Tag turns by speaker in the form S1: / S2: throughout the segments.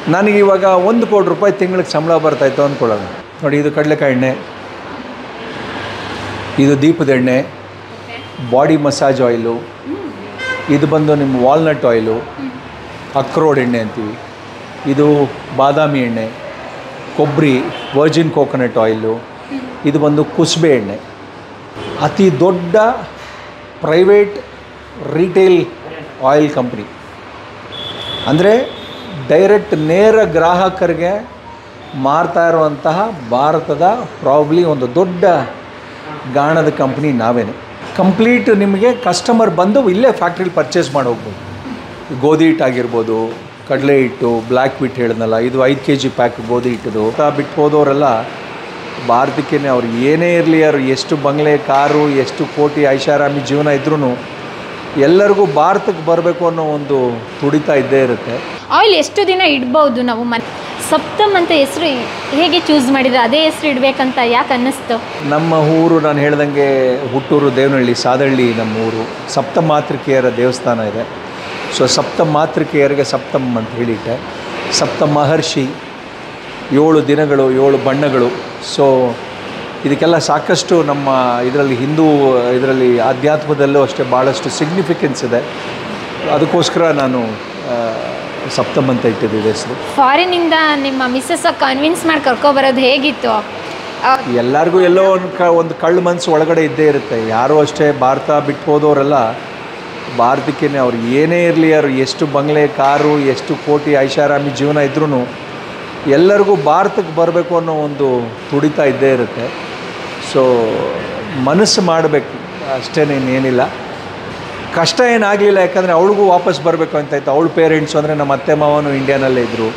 S1: ನನಗೆ ಇವಾಗ ಒಂದು ಕೋಟಿ ರೂಪಾಯಿ ತಿಂಗಳಿಗೆ ಸಂಬಳ ಬರ್ತಾಯಿತ್ತು ಅಂದ್ಕೊಳ್ಳೋಣ ನೋಡಿ ಇದು ಕಡಲೆಕಾಯಿ ಎಣ್ಣೆ ಇದು ದೀಪದ ಎಣ್ಣೆ ಬಾಡಿ ಮಸಾಜ್ ಆಯಿಲು ಇದು ಬಂದು ನಿಮ್ಮ ವಾಲ್ನಟ್ ಆಯಿಲು ಅಕ್ರೋಡ್ ಎಣ್ಣೆ ಅಂತೀವಿ ಇದು ಬಾದಾಮಿ ಎಣ್ಣೆ ಕೊಬ್ಬರಿ ವರ್ಜಿನ್ ಕೋಕೋನಟ್ ಆಯಿಲು ಇದು ಬಂದು ಕುಸುಬೆ ಎಣ್ಣೆ ಅತಿ ದೊಡ್ಡ ಪ್ರೈವೇಟ್ ರಿಟೇಲ್ ಆಯಿಲ್ ಕಂಪ್ನಿ ಅಂದರೆ ಡೈರೆಕ್ಟ್ ನೇರ ಗ್ರಾಹಕರಿಗೆ ಮಾರ್ತಾ ಇರುವಂತಹ ಭಾರತದ ಪ್ರಾಬ್ಲಿ ಒಂದು ದೊಡ್ಡ ಗಾಣದ ಕಂಪ್ನಿ ನಾವೇನೆ ಕಂಪ್ಲೀಟ್ ನಿಮಗೆ ಕಸ್ಟಮರ್ ಬಂದು ಇಲ್ಲೇ ಫ್ಯಾಕ್ಟ್ರಿಲಿ ಪರ್ಚೇಸ್ ಮಾಡಿ ಹೋಗ್ಬೋದು ಗೋಧಿ ಹಿಟ್ಟು ಆಗಿರ್ಬೋದು ಕಡಲೆ ಹಿಟ್ಟು ಬ್ಲ್ಯಾಕ್ ಬಿಟ್ ಹೇಳಿದ್ನಲ್ಲ ಇದು ಐದು ಕೆ ಜಿ ಪ್ಯಾಕ್ ಗೋಧಿ ಹಿಟ್ಟದು ಬಿಟ್ಟು ಹೋದವರೆಲ್ಲ ಭಾರತಕ್ಕೆ ಅವ್ರು ಏನೇ ಇರಲಿ ಅವ್ರು ಎಷ್ಟು ಬಂಗ್ಲೆ ಕಾರು ಎಷ್ಟು ಕೋಟಿ ಐಷಾರಾಮಿ ಜೀವನ ಇದ್ರೂ ಎಲ್ಲರಿಗೂ ಭಾರತಕ್ಕೆ ಬರಬೇಕು ಅನ್ನೋ ಒಂದು ತುಡಿತ ಇದ್ದೇ ಇರುತ್ತೆ
S2: ಆಯಿಲ್ ಎಷ್ಟು ದಿನ ಇಡ್ಬೋದು ನಾವು ಮನೆ ಸಪ್ತಮ್ ಅಂತ ಹೆಸರು ಹೇಗೆ ಚೂಸ್ ಮಾಡಿದ್ರೆ ಅದೇ ಹೆಸರು ಇಡಬೇಕಂತ ಯಾಕೆ ಅನ್ನಿಸ್ತು
S1: ನಮ್ಮ ಊರು ನಾನು ಹೇಳ್ದಂಗೆ ಹುಟ್ಟೂರು ದೇವನಹಳ್ಳಿ ಸಾದಹಳ್ಳಿ ನಮ್ಮ ಊರು ಸಪ್ತ ಮಾತೃಕೆಯರ ದೇವಸ್ಥಾನ ಇದೆ ಸೊ ಸಪ್ತ ಮಾತೃಕೆಯರಿಗೆ ಸಪ್ತಮ್ ಅಂತ ಹೇಳಿಟ್ಟೆ ಸಪ್ತ ಮಹರ್ಷಿ ಏಳು ದಿನಗಳು ಏಳು ಬಣ್ಣಗಳು ಸೊ ಇದಕ್ಕೆಲ್ಲ ಸಾಕಷ್ಟು ನಮ್ಮ ಇದರಲ್ಲಿ ಹಿಂದೂ ಇದರಲ್ಲಿ ಆಧ್ಯಾತ್ಮದಲ್ಲೂ ಅಷ್ಟೇ ಭಾಳಷ್ಟು ಸಿಗ್ನಿಫಿಕೆನ್ಸ್ ಇದೆ ಅದಕ್ಕೋಸ್ಕರ ನಾನು ಆ, ಸಪ್ತಮ್ ಅಂತ ಇಟ್ಟಿದ್ದೆ ಹೆಸರು
S2: ಫಾರಿನಿಂದ ನಿಮ್ಮ ಮಿಸ್ಸಸ್ ಕನ್ವಿನ್ಸ್ ಮಾಡಿ ಕರ್ಕೊಬರೋದು ಹೇಗಿತ್ತು ಆ,
S1: ಎಲ್ಲರಿಗೂ ಎಲ್ಲೋ ಒಂದು ಕ ಒಂದು ಕಳ್ಳ ಮನಸ್ಸು ಒಳಗಡೆ ಇದ್ದೇ ಇರುತ್ತೆ ಯಾರೂ ಅಷ್ಟೇ ಭಾರತ ಬಿಟ್ಟು ಹೋದವರೆಲ್ಲ ಭಾರತಕ್ಕೆ ಅವ್ರು ಏನೇ ಇರಲಿ ಅವ್ರು ಎಷ್ಟು ಬಂಗ್ಲೆ ಕಾರು ಎಷ್ಟು ಕೋಟಿ ಐಷಾರಾಮಿ ಜೀವನ ಇದ್ರೂ ಎಲ್ಲರಿಗೂ ಭಾರತಕ್ಕೆ ಬರಬೇಕು ಅನ್ನೋ ಒಂದು ತುಡಿತ ಇದ್ದೇ ಇರುತ್ತೆ ಸೊ ಮನಸ್ಸು ಮಾಡಬೇಕು ಅಷ್ಟೇ ಏನಿಲ್ಲ ಕಷ್ಟ ಏನಾಗಲಿಲ್ಲ ಯಾಕಂದರೆ ಅವಳಿಗೂ ವಾಪಸ್ ಬರಬೇಕು ಅಂತ ಇತ್ತು ಅವಳ ಪೇರೆಂಟ್ಸು ಅಂದರೆ ನಮ್ಮ ಅತ್ತೆ ಮಾವನು ಇಂಡಿಯಾನಲ್ಲೇ ಇದ್ದರು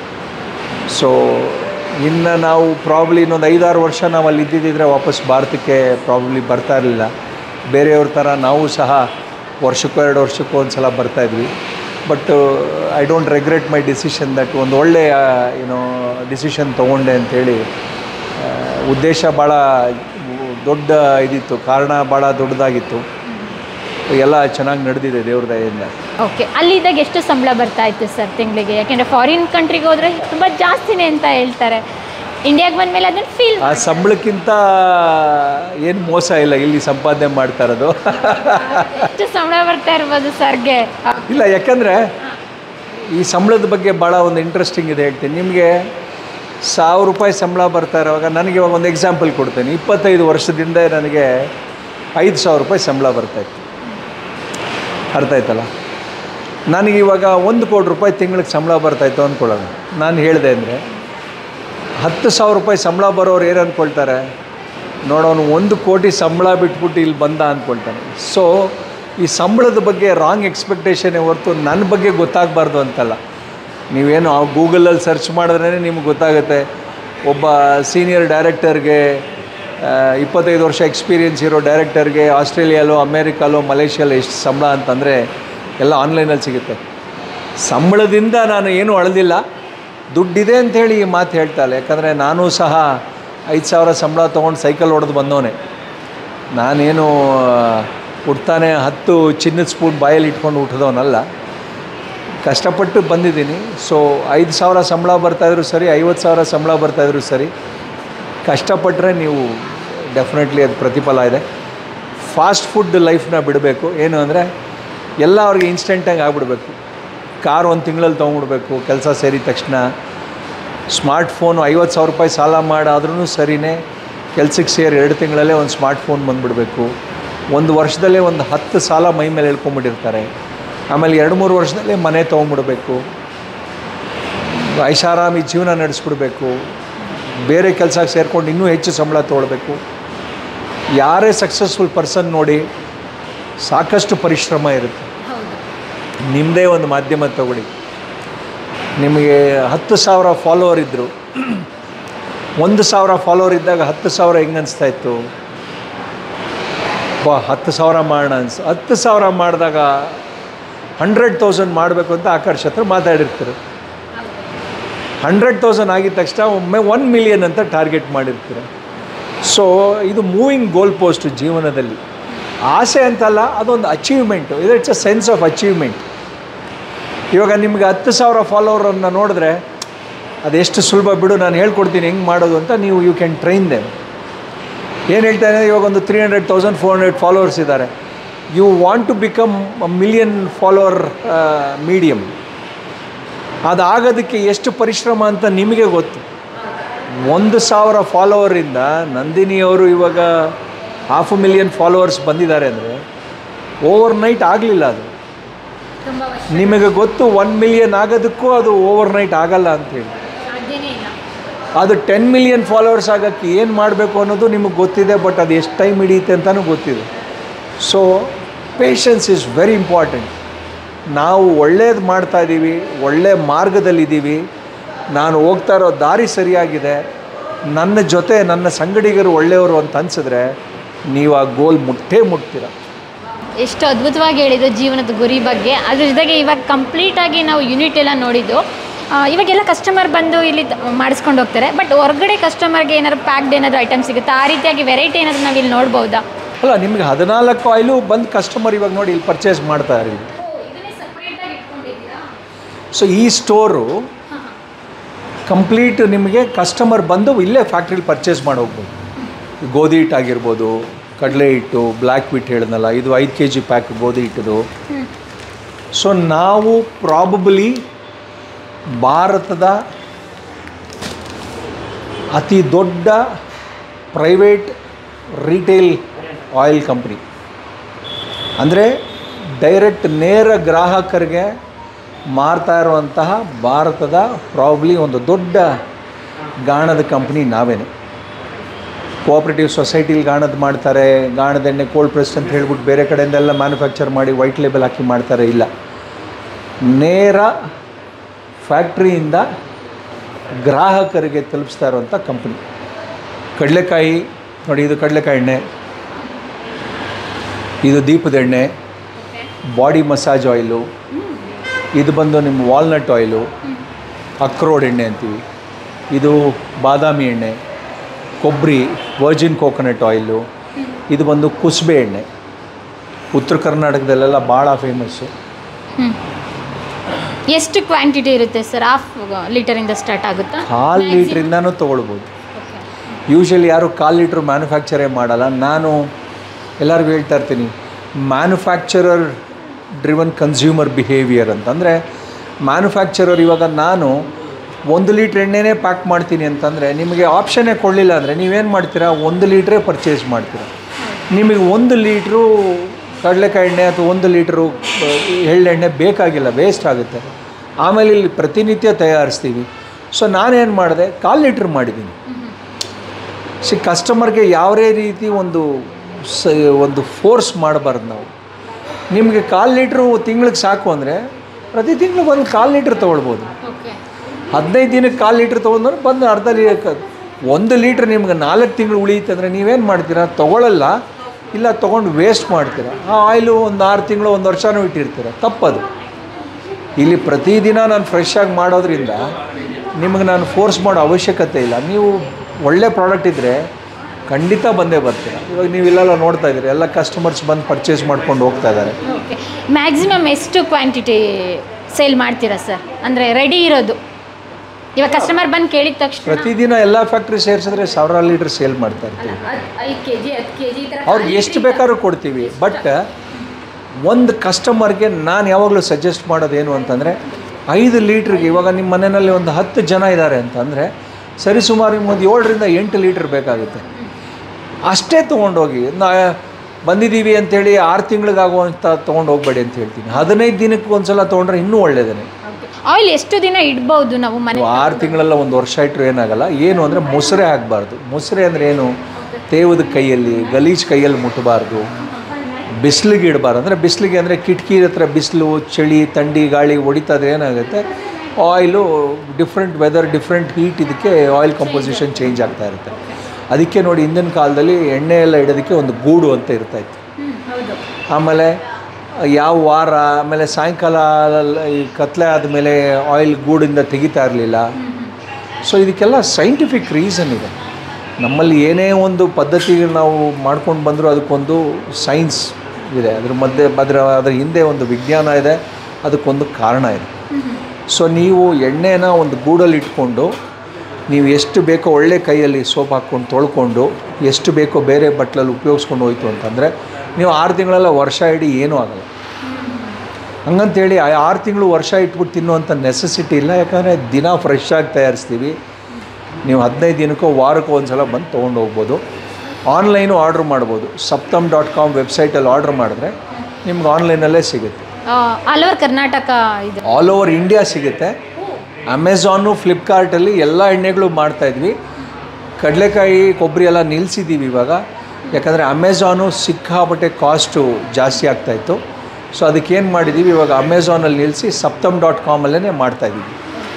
S1: ಸೊ ಇನ್ನು ನಾವು ಪ್ರಾಬ್ಲಿ ಇನ್ನೊಂದು ಐದಾರು ವರ್ಷ ನಾವು ಅಲ್ಲಿ ಇದ್ದಿದ್ದಿದ್ರೆ ವಾಪಸ್ ಭಾರತಕ್ಕೆ ಪ್ರಾಬ್ಲಿ ಬರ್ತಾ ಇರಲಿಲ್ಲ ಬೇರೆಯವ್ರ ಥರ ನಾವು ಸಹ ವರ್ಷಕ್ಕೂ ಎರಡು ವರ್ಷಕ್ಕೂ ಒಂದು ಸಲ ಬರ್ತಾಯಿದ್ವಿ but I don't regret my decision that ಒಂದು ಒಳ್ಳೆಯ ಏನೋ ಡಿಸಿಷನ್ ತೊಗೊಂಡೆ ಅಂಥೇಳಿ ಆ, ಉದ್ದೇಶ ಭಾಳ ದೊಡ್ಡ ಇದಿತ್ತು ಕಾರಣ ಭಾಳ ದೊಡ್ಡದಾಗಿತ್ತು ಎಲ್ಲ ಚೆನ್ನಾಗಿ ನಡೆದಿದೆ ದೇವ್ರ ದಯೆಯಿಂದ
S2: ಓಕೆ ಅಲ್ಲಿದ್ದಾಗ ಎಷ್ಟು ಸಂಬಳ ಬರ್ತಾ ಇತ್ತು ಸರ್ ತಿಂಗಳಿಗೆ ಯಾಕೆಂದರೆ ಫಾರಿನ್ ಕಂಟ್ರಿಗೆ ಹೋದರೆ ತುಂಬ ಜಾಸ್ತಿನೇ ಅಂತ ಹೇಳ್ತಾರೆ ಇಂಡಿಯಾಗೆ ಬಂದಮೇಲೆ ಅದನ್ನು ಫೀಲ್
S1: ಆ ಸಂಬಳಕ್ಕಿಂತ ಏನು ಮೋಸ ಇಲ್ಲ ಇಲ್ಲಿ ಸಂಪಾದನೆ ಮಾಡ್ತಾ ಇರೋದು
S2: ಎಷ್ಟು ಸಂಬಳ ಬರ್ತಾ ಇರ್ಬೋದು ಸರ್ಗೆ
S1: ಇಲ್ಲ ಯಾಕಂದರೆ ಈ ಸಂಬಳದ ಬಗ್ಗೆ ಭಾಳ ಒಂದು ಇಂಟ್ರೆಸ್ಟಿಂಗ್ ಇದೆ ಹೇಳ್ತೀನಿ ನಿಮಗೆ ಸಾವಿರ ರೂಪಾಯಿ ಸಂಬಳ ಬರ್ತಾ ಇರೋವಾಗ ನನಗೆ ಇವಾಗ ಒಂದು ಎಕ್ಸಾಂಪಲ್ ಕೊಡ್ತೇನೆ ಇಪ್ಪತ್ತೈದು ವರ್ಷದಿಂದ ನನಗೆ ಐದು ಸಾವಿರ ರೂಪಾಯಿ ಸಂಬಳ ಬರ್ತಾಯಿತ್ತು ಅರ್ಥ ಆಯ್ತಲ್ಲ ನನಗೆ ಇವಾಗ ಒಂದು ಕೋಟಿ ರೂಪಾಯಿ ತಿಂಗಳಿಗೆ ಸಂಬಳ ಬರ್ತಾಯಿತ್ತು ಅಂದ್ಕೊಳ್ಳೋಣ ನಾನು ಹೇಳಿದೆ ಅಂದರೆ ಹತ್ತು ಸಾವಿರ ರೂಪಾಯಿ ಸಂಬಳ ಬರೋರು ಏನು ಅಂದ್ಕೊಳ್ತಾರೆ ನೋಡೋನು ಒಂದು ಕೋಟಿ ಸಂಬಳ ಬಿಟ್ಬಿಟ್ಟು ಇಲ್ಲಿ ಬಂದ ಅಂದ್ಕೊಳ್ತಾನೆ ಸೊ ಈ ಸಂಬಳದ ಬಗ್ಗೆ ರಾಂಗ್ ಎಕ್ಸ್ಪೆಕ್ಟೇಷನ್ನೇ ಹೊರತು ನನ್ನ ಬಗ್ಗೆ ಗೊತ್ತಾಗಬಾರ್ದು ಅಂತಲ್ಲ ನೀವೇನು ಗೂಗಲಲ್ಲಿ ಸರ್ಚ್ ಮಾಡಿದ್ರೇ ನಿಮ್ಗೆ ಗೊತ್ತಾಗುತ್ತೆ ಒಬ್ಬ ಸೀನಿಯರ್ ಡೈರೆಕ್ಟರ್ಗೆ ಇಪ್ಪತ್ತೈದು ವರ್ಷ ಎಕ್ಸ್ಪೀರಿಯನ್ಸ್ ಇರೋ ಡೈರೆಕ್ಟರ್ಗೆ ಆಸ್ಟ್ರೇಲಿಯಾಲೋ ಅಮೇರಿಕಾಲೋ ಮಲೇಷ್ಯಾಲೋ ಎಷ್ಟು ಸಂಬಳ ಅಂತಂದರೆ ಎಲ್ಲ ಆನ್ಲೈನಲ್ಲಿ ಸಿಗುತ್ತೆ ಸಂಬಳದಿಂದ ನಾನು ಏನೂ ಅಳೆದಿಲ್ಲ ದುಡ್ಡಿದೆ ಅಂಥೇಳಿ ಈ ಮಾತು ಹೇಳ್ತಾಳೆ ಯಾಕಂದರೆ ನಾನು ಸಹ ಐದು ಸಾವಿರ ಸಂಬಳ ತೊಗೊಂಡು ಸೈಕಲ್ ಹೊಡೆದು ಬಂದವನೇ ನಾನೇನು ಹುಡ್ತಾನೆ ಹತ್ತು ಚಿನ್ನದ ಸ್ಪೂನ್ ಬಾಯಲ್ಲಿ ಇಟ್ಕೊಂಡು ಹುಟ್ಟಿದವನಲ್ಲ ಕಷ್ಟಪಟ್ಟು ಬಂದಿದ್ದೀನಿ ಸೊ ಐದು ಸಾವಿರ ಸಂಬಳ ಬರ್ತಾಯಿದ್ರು ಸರಿ ಐವತ್ತು ಸಾವಿರ ಸಂಬಳ ಬರ್ತಾಯಿದ್ರು ಸರಿ ಕಷ್ಟಪಟ್ಟರೆ ನೀವು ಡೆಫಿನೆಟ್ಲಿ ಅದು ಪ್ರತಿಫಲ ಇದೆ ಫಾಸ್ಟ್ ಫುಡ್ ಲೈಫ್ನ ಬಿಡಬೇಕು ಏನು ಅಂದರೆ ಎಲ್ಲ ಅವ್ರಿಗೆ ಇನ್ಸ್ಟೆಂಟಾಗಿ ಆಗಿಬಿಡ್ಬೇಕು ಕಾರ್ ಒಂದು ತಿಂಗಳಲ್ಲಿ ತೊಗೊಂಡ್ಬಿಡ್ಬೇಕು ಕೆಲಸ ಸೇರಿದ ತಕ್ಷಣ ಸ್ಮಾರ್ಟ್ ಫೋನು ಐವತ್ತು ಸಾವಿರ ರೂಪಾಯಿ ಸಾಲ ಮಾಡಾದ್ರೂ ಸರಿಯೇ ಕೆಲ್ಸಕ್ಕೆ ಸೇರಿ ಎರಡು ತಿಂಗಳಲ್ಲೇ ಒಂದು ಸ್ಮಾರ್ಟ್ ಫೋನ್ ಬಂದುಬಿಡಬೇಕು ಒಂದು ವರ್ಷದಲ್ಲೇ ಒಂದು ಹತ್ತು ಸಾಲ ಮೈ ಮೇಲೆ ಹೇಳ್ಕೊಂಬಿಟ್ಟಿರ್ತಾರೆ ಆಮೇಲೆ ಎರಡು ಮೂರು ವರ್ಷದಲ್ಲೇ ಮನೆ ತೊಗೊಂಬಿಡ್ಬೇಕು ಐಷಾರಾಮಿ ಜೀವನ ನಡೆಸ್ಬಿಡ್ಬೇಕು ಬೇರೆ ಕೆಲಸಕ್ಕೆ ಸೇರ್ಕೊಂಡು ಇನ್ನೂ ಹೆಚ್ಚು ಸಂಬಳ ತೊಗೊಳ್ಬೇಕು ಯಾರೇ ಸಕ್ಸಸ್ಫುಲ್ ಪರ್ಸನ್ ನೋಡಿ ಸಾಕಷ್ಟು ಪರಿಶ್ರಮ ಇರುತ್ತೆ ನಿಮ್ಮದೇ ಒಂದು ಮಾಧ್ಯಮ ತಗೊಳ್ಳಿ ನಿಮಗೆ ಹತ್ತು ಸಾವಿರ ಫಾಲೋವರ್ ಇದ್ದರು ಒಂದು ಸಾವಿರ ಫಾಲೋವರ್ ಇದ್ದಾಗ ಹತ್ತು ಸಾವಿರ ಹೆಂಗೆ ಅನಿಸ್ತಾ ಇತ್ತು ಬಾ ಹತ್ತು ಸಾವಿರ ಮಾಡೋಣ ಅನ್ಸ್ ಹತ್ತು ಸಾವಿರ ಮಾಡಿದಾಗ ಹಂಡ್ರೆಡ್ ತೌಸಂಡ್ ಮಾಡಬೇಕು ಅಂತ ಆಕರ್ಷ್ ಹತ್ರ ಮಾತಾಡಿರ್ತಾರೆ ಹಂಡ್ರೆಡ್ ತೌಸಂಡ್ ಆಗಿದ ತಕ್ಷಣ ಒಮ್ಮೆ ಒನ್ ಮಿಲಿಯನ್ ಅಂತ ಟಾರ್ಗೆಟ್ ಮಾಡಿರ್ತೀರ ಸೊ ಇದು ಮೂವಿಂಗ್ ಗೋಲ್ ಪೋಸ್ಟ್ ಜೀವನದಲ್ಲಿ ಆಸೆ ಅಂತಲ್ಲ ಅದೊಂದು ಅಚೀವ್ಮೆಂಟು ಇದು it's a sense of achievement ಇವಾಗ ನಿಮಗೆ ಹತ್ತು ಸಾವಿರ ಫಾಲೋವರನ್ನು ನೋಡಿದ್ರೆ ಅದೆಷ್ಟು ಸುಲಭ ಬಿಡು ನಾನು ಹೇಳ್ಕೊಡ್ತೀನಿ ಹೆಂಗೆ ಮಾಡೋದು ಅಂತ ನೀವು ಯು ಕ್ಯಾನ್ ಟ್ರೈನ್ ದೆಮ್ ಏನು ಹೇಳ್ತಾನೆ ಇವಾಗ ಒಂದು three hundred thousand four hundred followers ಇದ್ದಾರೆ you want to become million follower medium ಅದಾಗೋದಕ್ಕೆ ಎಷ್ಟು ಪರಿಶ್ರಮ ಅಂತ ನಿಮಗೆ ಗೊತ್ತು ಒಂದು ಸಾವಿರ ಫಾಲೋವರಿಂದ ನಂದಿನಿಯವರು ಇವಾಗ ಹಾಫ್ ಮಿಲಿಯನ್ ಫಾಲೋವರ್ಸ್ ಬಂದಿದ್ದಾರೆ ಅಂದರೆ ಓವರ್ ನೈಟ್ ಆಗಲಿಲ್ಲ ಅದು
S2: ತುಂಬ ವರ್ಷ
S1: ನಿಮಗೆ ಗೊತ್ತು ಒನ್ ಮಿಲಿಯನ್ ಆಗೋದಕ್ಕೂ ಅದು ಓವರ್ ನೈಟ್ ಆಗಲ್ಲ ಅಂತೇಳಿ
S2: ಸಾಧ್ಯನೇ ಇಲ್ಲ
S1: ಅದು ಟೆನ್ ಮಿಲಿಯನ್ ಫಾಲೋವರ್ಸ್ ಆಗೋಕ್ಕೆ ಏನು ಮಾಡಬೇಕು ಅನ್ನೋದು ನಿಮಗೆ ಗೊತ್ತಿದೆ ಬಟ್ ಅದು ಎಷ್ಟು ಟೈಮ್ ಹಿಡಿಯುತ್ತೆ ಅಂತಲೂ ಗೊತ್ತಿದೆ so patience is very important ನಾವು ಒಳ್ಳೇದು ಮಾಡ್ತಾ ಇದ್ದೀವಿ ಒಳ್ಳೆ ಮಾರ್ಗದಲ್ಲಿದ್ದೀವಿ ನಾನು ಹೋಗ್ತಾ ಇರೋ ದಾರಿ ಸರಿಯಾಗಿದೆ ನನ್ನ ಜೊತೆ ನನ್ನ ಸಂಗಡಿಗರು ಒಳ್ಳೆಯವರು ಅಂತ ಅನಿಸಿದ್ರೆ ನೀವು ಆ ಗೋಲ್ ಮುಟ್ಟೇ ಮುಟ್ತೀರ
S2: ಎಷ್ಟು ಅದ್ಭುತವಾಗಿ ಹೇಳಿದ್ದು ಜೀವನದ ಗುರಿ ಬಗ್ಗೆ ಅದ್ರ ಜೊತೆಗೆ ಇವಾಗ ಕಂಪ್ಲೀಟಾಗಿ ನಾವು ಯೂನಿಟ್ ಎಲ್ಲ ನೋಡಿದ್ದು ಆ, ಇವಾಗೆಲ್ಲ ಕಸ್ಟಮರ್ ಬಂದು ಇಲ್ಲಿ ತ- ಮಾಡಿಸ್ಕೊಂಡು ಹೋಗ್ತಾರೆ ಬಟ್ ಹೊರಗಡೆ ಕಸ್ಟಮರ್ಗೆ ಏನಾದ್ರು ಪ್ಯಾಕ್ಡ್ ಏನಾದ್ರು ಐಟಮ್ ಸಿಗುತ್ತೆ ಆ ರೀತಿಯಾಗಿ ವೆರೈಟಿ ಏನಾದ್ರು ನಾವು ಇಲ್ಲಿ ನೋಡ್ಬೋದಾ
S1: ಅಲ್ಲ ನಿಮಗೆ ಹದಿನಾಲ್ಕು ಆಯಿಲು ಬಂದು ಕಸ್ಟಮರ್ ಇವಾಗ ನೋಡಿ ಇಲ್ಲಿ ಪರ್ಚೇಸ್ ಮಾಡ್ತಾ ಇದ್ದೀವಿ ಸೊ ಈ ಸ್ಟೋರು ಕಂಪ್ಲೀಟ್ ನಿಮಗೆ ಕಸ್ಟಮರ್ ಬಂದು ಇಲ್ಲೇ ಫ್ಯಾಕ್ಟ್ರಿಲಿ ಪರ್ಚೇಸ್ ಮಾಡಿ ಹೋಗ್ಬೋದು ಗೋಧಿ ಹಿಟ್ಟು ಆಗಿರ್ಬೋದು ಕಡಲೆ ಹಿಟ್ಟು ಬ್ಲ್ಯಾಕ್ ವಿಟ್ ಹೇಳಿದ್ನಲ್ಲ ಇದು ಐದು ಕೆ ಜಿ ಪ್ಯಾಕ್ ಗೋಧಿ ಹಿಟ್ಟದು ಸೊ ನಾವು ಪ್ರಾಬಬಲಿ ಭಾರತದ ಅತಿ ದೊಡ್ಡ ಪ್ರೈವೇಟ್ ರಿಟೇಲ್ ಆಯಿಲ್ ಕಂಪ್ನಿ ಅಂದರೆ ಡೈರೆಕ್ಟ್ ನೇರ ಗ್ರಾಹಕರಿಗೆ ಮಾರ್ತಾ ಇರುವಂತಹ ಭಾರತದ ಪ್ರಾಬ್ಲಿ ಒಂದು ದೊಡ್ಡ ಗಾಣದ ಕಂಪ್ನಿ ನಾವೇನೆ ಕೋಆಪ್ರೇಟಿವ್ ಸೊಸೈಟಿಲಿ ಗಾಣದ ಮಾಡ್ತಾರೆ ಗಾಣದ ಎಣ್ಣೆ ಕೋಲ್ಡ್ ಪ್ರೆಸ್ ಅಂತ ಹೇಳ್ಬಿಟ್ಟು ಬೇರೆ ಕಡೆಯಿಂದೆಲ್ಲ ಮ್ಯಾನುಫ್ಯಾಕ್ಚರ್ ಮಾಡಿ ವೈಟ್ ಲೇಬಲ್ ಹಾಕಿ ಮಾಡ್ತಾರೆ ಇಲ್ಲ ನೇರ ಫ್ಯಾಕ್ಟ್ರಿಯಿಂದ ಗ್ರಾಹಕರಿಗೆ ತಲುಪಿಸ್ತಾ ಇರುವಂಥ ಕಂಪ್ನಿ ಕಡಲೆಕಾಯಿ ನೋಡಿ ಇದು ಕಡಲೆಕಾಯಿ ಎಣ್ಣೆ ಇದು ದೀಪದ ಎಣ್ಣೆ ಬಾಡಿ ಮಸಾಜ್ ಆಯಿಲು ಇದು ಬಂದು ನಿಮ್ಮ ವಾಲ್ನಟ್ ಆಯಿಲು ಅಕ್ರೋಡ್ ಎಣ್ಣೆ ಅಂತೀವಿ ಇದು ಬಾದಾಮಿ ಎಣ್ಣೆ ಕೊಬ್ಬರಿ ವರ್ಜಿನ್ ಕೋಕೋನಟ್ ಆಯಿಲು ಇದು ಬಂದು ಕುಸುಬೆ ಎಣ್ಣೆ ಉತ್ತರ ಕರ್ನಾಟಕದಲ್ಲೆಲ್ಲ ಭಾಳ ಫೇಮಸ್ಸು
S2: ಹ್ಞೂ ಎಷ್ಟು ಕ್ವಾಂಟಿಟಿ ಇರುತ್ತೆ ಸರ್ ಹಾಫ್ ಲೀಟರಿಂದ ಸ್ಟಾರ್ಟ್ ಆಗುತ್ತಾ
S1: ಕಾಲು ಲೀಟ್ರಿಂದನೂ ತೊಗೊಳ್ಬೋದು ಯೂಶಲಿ ಯಾರು ಕಾಲು ಲೀಟ್ರ್ ಮ್ಯಾನುಫ್ಯಾಕ್ಚರೇ ಮಾಡಲ್ಲ ನಾನು ಎಲ್ಲರಿಗೂ ಹೇಳ್ತಾ ಇರ್ತೀನಿ ಮ್ಯಾನುಫ್ಯಾಕ್ಚರರ್ ಡ್ರಿವನ್ ಕನ್ಸ್ಯೂಮರ್ ಬಿಹೇವಿಯರ್ ಅಂತಂದರೆ ಮ್ಯಾನುಫ್ಯಾಕ್ಚರರ್ ಇವಾಗ ನಾನು ಒಂದು ಲೀಟ್ರ್ ಎಣ್ಣೆನೇ ಪ್ಯಾಕ್ ಮಾಡ್ತೀನಿ ಅಂತಂದರೆ ನಿಮಗೆ ಆಪ್ಷನ್ನೇ ಕೊಡಲಿಲ್ಲ ಅಂದರೆ ನೀವೇನು ಮಾಡ್ತೀರಾ ಒಂದು ಲೀಟ್ರೇ ಪರ್ಚೇಸ್ ಮಾಡ್ತೀರಾ ನಿಮಗೆ ಒಂದು ಲೀಟ್ರು ಕಡಲೆಕಾಯಿ ಎಣ್ಣೆ ಅಥವಾ ಒಂದು ಲೀಟ್ರು ಆ, ಎಳ್ಳೆಣ್ಣೆ ಬೇಕಾಗಿಲ್ಲ ವೇಸ್ಟ್ ಆಗುತ್ತೆ ಆಮೇಲೆ ಇಲ್ಲಿ ಪ್ರತಿನಿತ್ಯ ತಯಾರಿಸ್ತೀವಿ ಸೊ ನಾನೇನು ಮಾಡಿದೆ ಕಾಲು ಲೀಟ್ರ್ ಮಾಡಿದ್ದೀನಿ ಸಿ ಕಸ್ಟಮರ್ಗೆ ಯಾವುದೇ ರೀತಿ ಒಂದು ಸ ಒಂದು ಫೋರ್ಸ್ ಮಾಡಬಾರ್ದು ನಾವು ನಿಮಗೆ ಕಾಲು ಲೀಟ್ರು ತಿಂಗ್ಳಿಗೆ ಸಾಕು ಅಂದರೆ ಪ್ರತಿ ತಿಂಗಳು ಒಂದು ಕಾಲು ಲೀಟ್ರ್ ತೊಗೊಳ್ಬೋದು
S2: ಓಕೆ
S1: ಹದಿನೈದು ದಿನಕ್ಕೆ ಕಾಲು ಲೀಟ್ರ್ ತೊಗೊಂಡ್ರೆ ಬಂದು ಅರ್ಧ ಲೀಟರ್ ಒಂದು ಲೀಟ್ರ್ ನಿಮ್ಗೆ ನಾಲ್ಕು ತಿಂಗಳು ಉಳಿಯುತ್ತೆ ಅಂದರೆ ನೀವೇನು ಮಾಡ್ತೀರಾ ತೊಗೊಳ್ಳಲ್ಲ ಇಲ್ಲ ತೊಗೊಂಡು ವೇಸ್ಟ್ ಮಾಡ್ತೀರಾ ಆ ಆಯಿಲು ಒಂದು ಆರು ತಿಂಗಳು ಒಂದು ವರ್ಷನೂ ಇಟ್ಟಿರ್ತೀರ ತಪ್ಪದು ಇಲ್ಲಿ ಪ್ರತಿದಿನ ನಾನು ಫ್ರೆಶ್ ಆಗಿ ಮಾಡೋದ್ರಿಂದ ನಿಮಗೆ ನಾನು ಫೋರ್ಸ್ ಮಾಡೋ ಅವಶ್ಯಕತೆ ಇಲ್ಲ ನೀವು ಒಳ್ಳೆ ಪ್ರಾಡಕ್ಟ್ ಇದ್ದರೆ ಖಂಡಿತ ಬಂದೇ ಬರ್ತೀರ ಇವಾಗ ನೀವು ಇಲ್ಲೆಲ್ಲ ನೋಡ್ತಾ ಇದ್ದೀರಿ ಎಲ್ಲ ಕಸ್ಟಮರ್ಸ್ ಬಂದು ಪರ್ಚೇಸ್ ಮಾಡ್ಕೊಂಡು ಹೋಗ್ತಾ ಇದ್ದಾರೆ
S2: ಓಕೆ ಮ್ಯಾಕ್ಸಿಮಮ್ ಎಷ್ಟು ಕ್ವಾಂಟಿಟಿ ಸೇಲ್ ಮಾಡ್ತೀರಾ ಸರ್ ಅಂದರೆ ರೆಡಿ ಇರೋದು ಇವಾಗ ಕಸ್ಟಮರ್ ಬಂದು ಕೇಳಿದ ತಕ್ಷಣ
S1: ಪ್ರತಿದಿನ ಎಲ್ಲ ಫ್ಯಾಕ್ಟ್ರಿ ಸೇರಿಸಿದ್ರೆ ಸಾವಿರಾರು ಲೀಟ್ರ್ ಸೇಲ್ ಮಾಡ್ತಾ ಇರ್ತೀವಿ
S2: ಐದು ಕೆ ಜಿ ಹತ್ತು ಕೆ ಜಿ ಈ ಥರ
S1: ಅವ್ರಿಗೆ ಎಷ್ಟು ಬೇಕಾದ್ರೂ ಕೊಡ್ತೀವಿ ಬಟ್ ಒಂದು ಕಸ್ಟಮರ್ಗೆ ನಾನು ಯಾವಾಗಲೂ ಸಜೆಸ್ಟ್ ಮಾಡೋದೇನು ಅಂತಂದರೆ ಐದು ಲೀಟ್ರಿಗೆ ಇವಾಗ ನಿಮ್ಮ ಮನೆಯಲ್ಲಿ ಒಂದು ಹತ್ತು ಜನ ಇದ್ದಾರೆ ಅಂತಂದರೆ ಸರಿಸುಮಾರು ನಿಮ್ಗೊಂದು ಏಳರಿಂದ ಎಂಟು ಲೀಟ್ರ್ ಬೇಕಾಗುತ್ತೆ ಅಷ್ಟೇ ತೊಗೊಂಡೋಗಿ ನಾ ಬಂದಿದ್ದೀವಿ ಅಂಥೇಳಿ ಆರು ತಿಂಗಳಿಗಾಗುವಂಥ ತೊಗೊಂಡು ಹೋಗ್ಬೇಡಿ ಅಂತ ಹೇಳ್ತೀನಿ ಹದಿನೈದು ದಿನಕ್ಕೆ ಒಂದು ಸಲ ತೊಗೊಂಡ್ರೆ ಇನ್ನೂ ಒಳ್ಳೆಯದೇ
S2: ಆಯಿಲ್ ಎಷ್ಟು ದಿನ ಇಡ್ಬೋದು ನಾವು ಮನೆ
S1: ನೀವು ಆರು ತಿಂಗಳೆಲ್ಲ ಒಂದು ವರ್ಷ ಇಟ್ಟರು ಏನಾಗಲ್ಲ ಏನು ಅಂದರೆ ಮೊಸರೆ ಆಗಬಾರ್ದು ಮೊಸರೆ ಅಂದರೆ ಏನು ತೇವದ ಕೈಯಲ್ಲಿ ಗಲೀಜ್ ಕೈಯಲ್ಲಿ ಮುಟ್ಟಬಾರ್ದು ಬಿಸಿಲಿಗೆ ಇಡಬಾರ್ದು ಅಂದರೆ ಬಿಸಿಲಿಗೆ ಅಂದರೆ ಕಿಟಕಿ ಹತ್ರ ಬಿಸಿಲು ಚಳಿ ಥಂಡಿ ಗಾಳಿ ಹೊಡಿತದ್ರೆ ಏನಾಗುತ್ತೆ oil different weather different heat ಇದಕ್ಕೆ ಆಯಿಲ್ ಕಂಪೋಸಿಷನ್ ಚೇಂಜ್ ಆಗ್ತಾ ಇರುತ್ತೆ ಅದಕ್ಕೆ ನೋಡಿ ಹಿಂದಿನ ಕಾಲದಲ್ಲಿ ಎಣ್ಣೆ ಎಲ್ಲ ಇಡೋದಕ್ಕೆ ಒಂದು ಗೂಡು ಅಂತ ಇರ್ತಾಯಿತ್ತು
S2: ಹೌದು
S1: ಆಮೇಲೆ ಯಾವ ವಾರ ಆಮೇಲೆ ಸಾಯಂಕಾಲ ಈ ಕತ್ಲೆ ಆದಮೇಲೆ ಆಯಿಲ್ ಗೂಡಿಂದ ತೆಗಿತಾ ಇರಲಿಲ್ಲ ಸೊ ಇದಕ್ಕೆಲ್ಲ ಸೈಂಟಿಫಿಕ್ ರೀಸನ್ ಇದೆ ನಮ್ಮಲ್ಲಿ ಏನೇ ಒಂದು ಪದ್ಧತಿ ನಾವು ಮಾಡ್ಕೊಂಡು ಬಂದರೂ ಅದಕ್ಕೊಂದು ಸೈನ್ಸ್ ಇದೆ ಅದ್ರ ಮಧ್ಯೆ ಅದರ ಅದರ ಹಿಂದೆ ಒಂದು ವಿಜ್ಞಾನ ಇದೆ ಅದಕ್ಕೊಂದು ಕಾರಣ ಇದೆ ಸೊ ನೀವು ಎಣ್ಣೆನ ಒಂದು ಗೂಡಲ್ಲಿ ಇಟ್ಕೊಂಡು ನೀವು ಎಷ್ಟು ಬೇಕೋ ಒಳ್ಳೆ ಕೈಯಲ್ಲಿ ಸೋಪ್ ಹಾಕ್ಕೊಂಡು ತೊಳ್ಕೊಂಡು ಎಷ್ಟು ಬೇಕೋ ಬೇರೆ ಬಟ್ಲಲ್ಲಿ ಉಪಯೋಗಿಸ್ಕೊಂಡು ಹೋಯ್ತು ಅಂತಂದರೆ ನೀವು ಆರು ತಿಂಗಳೆಲ್ಲ ವರ್ಷ ಇಡೀ ಏನೂ ಆಗಲ್ಲ ಹಂಗಂತೇಳಿ ಆ ಆರು ತಿಂಗಳು ವರ್ಷ ಇಟ್ಬಿಟ್ಟು ತಿನ್ನುವಂಥ ನೆಸೆಸಿಟಿ ಇಲ್ಲ ಯಾಕಂದರೆ ದಿನ ಫ್ರೆಶ್ ಆಗಿ ತಯಾರಿಸ್ತೀವಿ ನೀವು ಹದಿನೈದು ದಿನಕ್ಕೋ ವಾರಕ್ಕೋ ಒಂದು ಸಲ ಬಂದು ತೊಗೊಂಡು ಹೋಗ್ಬೋದು ಆನ್ಲೈನು ಆರ್ಡ್ರ್ ಮಾಡ್ಬೋದು ಸಪ್ತಮ್ ಡಾಟ್ ಕಾಮ್ ವೆಬ್ಸೈಟಲ್ಲಿ ಆರ್ಡ್ರ್ ಮಾಡಿದ್ರೆ ನಿಮ್ಗೆ ಆನ್ಲೈನಲ್ಲೇ ಸಿಗುತ್ತೆ
S2: ಆಲ್ ಓವರ್ ಕರ್ನಾಟಕ ಇದು
S1: ಆಲ್ ಓವರ್ ಇಂಡಿಯಾ ಸಿಗುತ್ತೆ ಅಮೆಝಾನು ಫ್ಲಿಪ್ಕಾರ್ಟಲ್ಲಿ ಎಲ್ಲ ಎಣ್ಣೆಗಳು ಮಾಡ್ತಾಯಿದ್ವಿ ಕಡಲೆಕಾಯಿ ಕೊಬ್ಬರಿ ಎಲ್ಲ ನಿಲ್ಲಿಸಿದ್ದೀವಿ ಇವಾಗ ಯಾಕಂದರೆ ಅಮೆಝಾನು ಸಿಕ್ಕಾಪಟ್ಟೆ ಕಾಸ್ಟು ಜಾಸ್ತಿ ಆಗ್ತಾಯಿತ್ತು ಸೊ ಅದಕ್ಕೇನು ಮಾಡಿದ್ದೀವಿ ಇವಾಗ ಅಮೆಝಾನಲ್ಲಿ ನಿಲ್ಲಿಸಿ ಸಪ್ತಮ್ ಡಾಟ್ ಕಾಮಲ್ಲೇ ಮಾಡ್ತಾಯಿದ್ದೀವಿ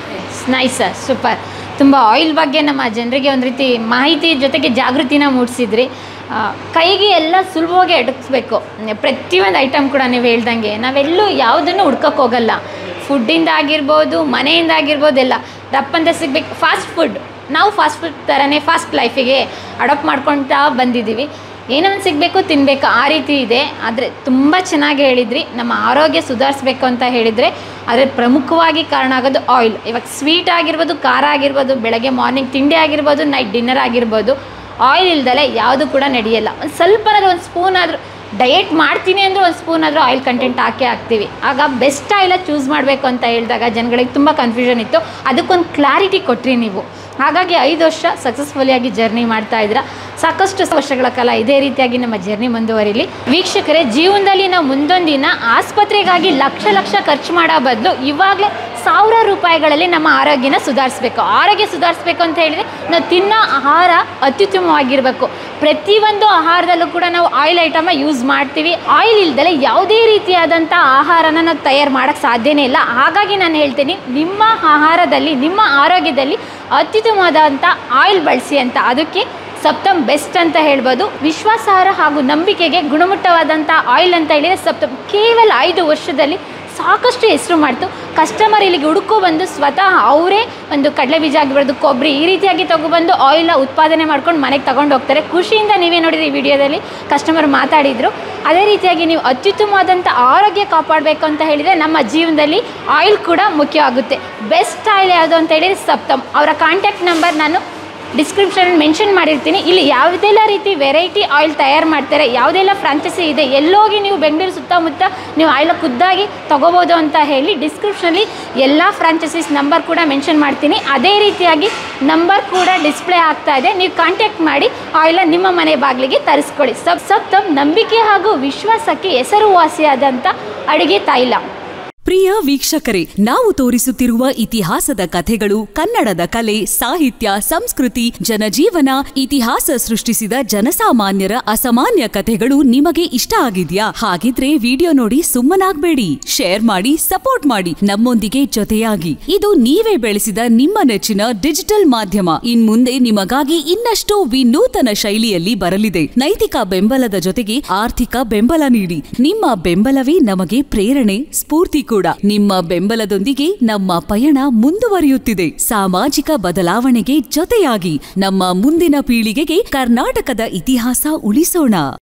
S2: ನೈಸ್ ಸರ್ ಸೂಪರ್ ತುಂಬ ಆಯಿಲ್ ಬಗ್ಗೆ ನಮ್ಮ ಜನರಿಗೆ ಒಂದು ರೀತಿ ಮಾಹಿತಿ ಜೊತೆಗೆ ಜಾಗೃತಿನ ಮೂಡಿಸಿದ್ರಿ ಆ, ಕೈಗೆ ಎಲ್ಲ ಸುಲಭವಾಗಿ ಅಡಗಿಸ್ಬೇಕು ಪ್ರತಿಯೊಂದು ಐಟಮ್ ಕೂಡ ನೀವು ಹೇಳ್ದಂಗೆ ನಾವೆಲ್ಲೂ ಯಾವುದನ್ನು ಹುಡ್ಕಕ್ಕೆ ಹೋಗಲ್ಲ ಫುಡ್ಡಿಂದ ಆಗಿರ್ಬೋದು ಮನೆಯಿಂದ ಆಗಿರ್ಬೋದು ಎಲ್ಲ ರಪ್ಪಂತ ಸಿಗ್ಬೇಕು ಫಾಸ್ಟ್ ಫುಡ್ ನಾವು ಫಾಸ್ಟ್ ಫುಡ್ ಥರನೇ ಫಾಸ್ಟ್ ಲೈಫಿಗೆ ಅಡಾಪ್ಟ್ ಮಾಡ್ಕೊಳ್ತಾ ಬಂದಿದ್ದೀವಿ ಏನೊಂದು ಸಿಗಬೇಕು ತಿನ್ನಬೇಕು ಆ ರೀತಿ ಇದೆ ಆದರೆ ತುಂಬ ಚೆನ್ನಾಗಿ ಹೇಳಿದ್ರಿ ನಮ್ಮ ಆರೋಗ್ಯ ಸುಧಾರಿಸ್ಬೇಕು ಅಂತ ಹೇಳಿದರೆ ಆದರೆ ಪ್ರಮುಖವಾಗಿ ಕಾರಣ ಆಗೋದು ಆಯಿಲ್ ಇವಾಗ ಸ್ವೀಟ್ ಆಗಿರ್ಬೋದು ಖಾರ ಆಗಿರ್ಬೋದು ಬೆಳಗ್ಗೆ ಮಾರ್ನಿಂಗ್ ತಿಂಡಿ ಆಗಿರ್ಬೋದು ನೈಟ್ ಡಿನ್ನರ್ ಆಗಿರ್ಬೋದು ಆಯಿಲ್ ಇಲ್ದಲೆ ಯಾವುದು ಕೂಡ ನಡೆಯಲ್ಲ ಒಂದು ಸ್ವಲ್ಪನಾದ್ರೂ ಒಂದು ಸ್ಪೂನ್ ಆದರೂ ಡಯೆಟ್ ಮಾಡ್ತೀನಿ ಅಂದರೆ ಒಂದು ಸ್ಪೂನ್ ಆದರೂ ಆಯಿಲ್ ಕಂಟೆಂಟ್ ಹಾಕೇ ಹಾಕ್ತೀವಿ ಆಗ ಬೆಸ್ಟ್ ಆಯಿಲ ಚೂಸ್ ಮಾಡಬೇಕು ಅಂತ ಹೇಳಿದಾಗ ಜನಗಳಿಗೆ ತುಂಬ ಕನ್ಫ್ಯೂಷನ್ ಇತ್ತು ಅದಕ್ಕೊಂದು ಕ್ಲಾರಿಟಿ ಕೊಟ್ರಿ ನೀವು ಹಾಗಾಗಿ ಐದು ವರ್ಷ ಸಕ್ಸಸ್ಫುಲಿಯಾಗಿ ಜರ್ನಿ ಮಾಡ್ತಾ ಇದ್ದೀರಾ ಸಾಕಷ್ಟು ವರ್ಷಗಳ ಕಾಲ ಇದೇ ರೀತಿಯಾಗಿ ನಮ್ಮ ಜರ್ನಿ ಮುಂದುವರಿಲಿ ವೀಕ್ಷಕರೇ ಜೀವನದಲ್ಲಿ ನಾವು ಮುಂದೊಂದಿನ ಆಸ್ಪತ್ರೆಗಾಗಿ ಲಕ್ಷ ಲಕ್ಷ ಖರ್ಚು ಮಾಡೋ ಬದಲು ಇವಾಗಲೇ ಸಾವಿರ ರೂಪಾಯಿಗಳಲ್ಲಿ ನಮ್ಮ ಆರೋಗ್ಯನ ಸುಧಾರಿಸ್ಬೇಕು ಆರೋಗ್ಯ ಸುಧಾರಿಸ್ಬೇಕು ಅಂತ ಹೇಳಿದರೆ ನಾವು ತಿನ್ನೋ ಆಹಾರ ಅತ್ಯುತ್ತಮವಾಗಿರಬೇಕು ಪ್ರತಿಯೊಂದು ಆಹಾರದಲ್ಲೂ ಕೂಡ ನಾವು ಆಯಿಲ್ ಐಟಮ ಯೂಸ್ ಮಾಡ್ತೀವಿ ಆಯಿಲ್ ಇಲ್ದಲೆ ಯಾವುದೇ ರೀತಿಯಾದಂಥ ಆಹಾರನ ನಾವು ತಯಾರು ಮಾಡೋಕ್ಕೆ ಸಾಧ್ಯನೇ ಇಲ್ಲ ಹಾಗಾಗಿ ನಾನು ಹೇಳ್ತೀನಿ ನಿಮ್ಮ ಆಹಾರದಲ್ಲಿ ನಿಮ್ಮ ಆರೋಗ್ಯದಲ್ಲಿ ಅತ್ಯುತ್ತಮವಾದಂಥ ಆಯಿಲ್ ಬಳಸಿ ಅಂತ ಅದಕ್ಕೆ ಸಪ್ತಮ್ ಬೆಸ್ಟ್ ಅಂತ ಹೇಳ್ಬೋದು ವಿಶ್ವಾಸಾರ್ಹ ಹಾಗೂ ನಂಬಿಕೆಗೆ ಗುಣಮಟ್ಟವಾದಂಥ ಆಯಿಲ್ ಅಂತ ಹೇಳಿದರೆ ಸಪ್ತಮ್ ಕೇವಲ ಐದು ವರ್ಷದಲ್ಲಿ ಸಾಕಷ್ಟು ಹೆಸರು ಮಾಡ್ತು ಕಸ್ಟಮರ್ ಇಲ್ಲಿಗೆ ಹುಡುಕೋ ಬಂದು ಸ್ವತಃ ಅವರೇ ಒಂದು ಕಡಲೆ ಬೀಜ ಆಗಿರ್ಬೋದು ಕೊಬ್ಬರಿ ಈ ರೀತಿಯಾಗಿ ತಗೊಬಂದು ಆಯಿಲ್ನ ಉತ್ಪಾದನೆ ಮಾಡ್ಕೊಂಡು ಮನೆಗೆ ತಗೊಂಡು ಹೋಗ್ತಾರೆ ಖುಷಿಯಿಂದ ನೀವೇ ನೋಡಿರಿ ಈ ವಿಡಿಯೋದಲ್ಲಿ ಕಸ್ಟಮರ್ ಮಾತಾಡಿದರು ಅದೇ ರೀತಿಯಾಗಿ ನೀವು ಅತ್ಯುತ್ತಮವಾದಂಥ ಆರೋಗ್ಯ ಕಾಪಾಡಬೇಕು ಅಂತ ಹೇಳಿದರೆ ನಮ್ಮ ಜೀವನದಲ್ಲಿ ಆಯಿಲ್ ಕೂಡ ಮುಖ್ಯ ಆಗುತ್ತೆ ಬೆಸ್ಟ್ ಆಯಿಲ್ ಯಾವುದು ಅಂತ ಹೇಳಿದರೆ ಸಪ್ತಮ್ ಅವರ ಕಾಂಟ್ಯಾಕ್ಟ್ ನಂಬರ್ ನಾನು ಡಿಸ್ಕ್ರಿಪ್ಷನ್ ಮೆನ್ಷನ್ ಮಾಡಿರ್ತೀನಿ ಇಲ್ಲಿ ಯಾವುದೆಲ್ಲ ರೀತಿ ವೆರೈಟಿ ಆಯಿಲ್ ತಯಾರು ಮಾಡ್ತಾರೆ ಯಾವುದೆಲ್ಲ ಫ್ರಾಂಚೈಸಿ ಇದೆ ಎಲ್ಲೋಗಿ ನೀವು ಬೆಂಗಳೂರು ಸುತ್ತಮುತ್ತ ನೀವು ಆಯಿಲ್ ಖುದ್ದಾಗಿ ತೊಗೋಬೋದು ಅಂತ ಹೇಳಿ ಡಿಸ್ಕ್ರಿಪ್ಷನಲ್ಲಿ ಎಲ್ಲ ಫ್ರಾಂಚೈಸೀಸ್ ನಂಬರ್ ಕೂಡ ಮೆನ್ಷನ್ ಮಾಡ್ತೀನಿ ಅದೇ ರೀತಿಯಾಗಿ ನಂಬರ್ ಕೂಡ ಡಿಸ್ಪ್ಲೇ ಆಗ್ತಾ ಇದೆ ನೀವು ಕಾಂಟ್ಯಾಕ್ಟ್ ಮಾಡಿ ಆಯಿಲ ನಿಮ್ಮ ಮನೆ ಬಾಗಿಲಿಗೆ ತರಿಸ್ಕೊಳ್ಳಿ ಸಬ್ ಸಪ್ತಮ್ ನಂಬಿಕೆ ಹಾಗೂ ವಿಶ್ವಾಸಕ್ಕೆ ಹೆಸರುವಾಸಿಯಾದಂಥ ಅಡುಗೆ ತೈಲ
S3: ಪ್ರಿಯ ವೀಕ್ಷಕರೇ ನಾವು ತೋರಿಸುತ್ತಿರುವ ಇತಿಹಾಸದ ಕಥೆಗಳು ಕನ್ನಡದ ಕಲೆ ಸಾಹಿತ್ಯ ಸಂಸ್ಕೃತಿ ಜನಜೀವನ ಇತಿಹಾಸ ಸೃಷ್ಟಿಸಿದ ಜನಸಾಮಾನ್ಯರ ಅಸಾಮಾನ್ಯ ಕಥೆಗಳು ನಿಮಗೆ ಇಷ್ಟ ಆಗಿದ್ಯಾ ಹಾಗಿದ್ರೆ ವಿಡಿಯೋ ನೋಡಿ ಸುಮ್ಮನಾಗ್ಬೇಡಿ ಶೇರ್ ಮಾಡಿ ಸಪೋರ್ಟ್ ಮಾಡಿ ನಮ್ಮೊಂದಿಗೆ ಜೊತೆಯಾಗಿ ಇದು ನೀವೇ ಬೆಳೆಸಿದ ನಿಮ್ಮ ನೆಚ್ಚಿನ ಡಿಜಿಟಲ್ ಮಾಧ್ಯಮ ಇನ್ ಮುಂದೆ ನಿಮಗಾಗಿ ಇನ್ನಷ್ಟು ವಿನೂತನ ಶೈಲಿಯಲ್ಲಿ ಬರಲಿದೆ ನೈತಿಕ ಬೆಂಬಲದ ಜೊತೆಗೆ ಆರ್ಥಿಕ ಬೆಂಬಲ ನೀಡಿ ನಿಮ್ಮ ಬೆಂಬಲವೇ ನಮಗೆ ಪ್ರೇರಣೆ ಸ್ಫೂರ್ತಿ ಕೂಡ ನಿಮ್ಮ ಬೆಂಬಲದೊಂದಿಗೆ ನಮ್ಮ ಪಯಣ ಮುಂದುವರಿಯುತ್ತಿದೆ ಸಾಮಾಜಿಕ ಬದಲಾವಣೆಗೆ ಜೊತೆಯಾಗಿ ನಮ್ಮ ಮುಂದಿನ ಪೀಳಿಗೆಗೆ ಕರ್ನಾಟಕದ ಇತಿಹಾಸ ಉಳಿಸೋಣ